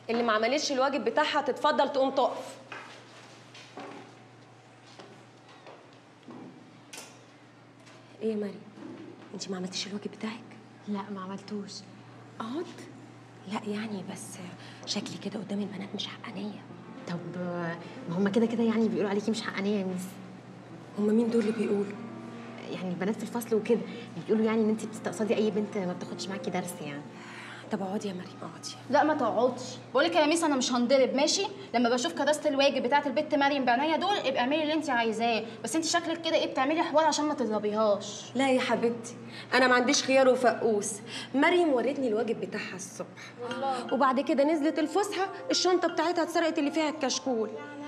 اللي ما عملتش الواجب بتاعها تتفضل تقوم تقف ايه يا مريم انت ما عملتيش الواجب بتاعك لا ما عملتوش اقعد لا يعني بس شكلي كده قدام البنات مش حقانيه طب ما هم كده كده يعني بيقولوا عليكي مش حقانيه يا ميس هما مين دول اللي بيقولوا يعني البنات في الفصل وكده بيقولوا يعني ان انت بتستقصدي اي بنت ما بتاخدش معاكي درس يعني طب اقعدي يا مريم اقعدي لا ما تقعدش بقول لك يا ميس انا مش هنضرب ماشي لما بشوف كراسه الواجب بتاعه البت مريم بعناية دول ابقى اعملي اللي انت عايزاه بس انت شكلك كده ايه بتعملي حوار عشان ما تضربيهاش لا يا حبيبتي انا ما عنديش خيار وفقوس مريم ورتني الواجب بتاعها الصبح والله. وبعد كده نزلت الفسحه الشنطه بتاعتها اتسرقت اللي فيها الكشكول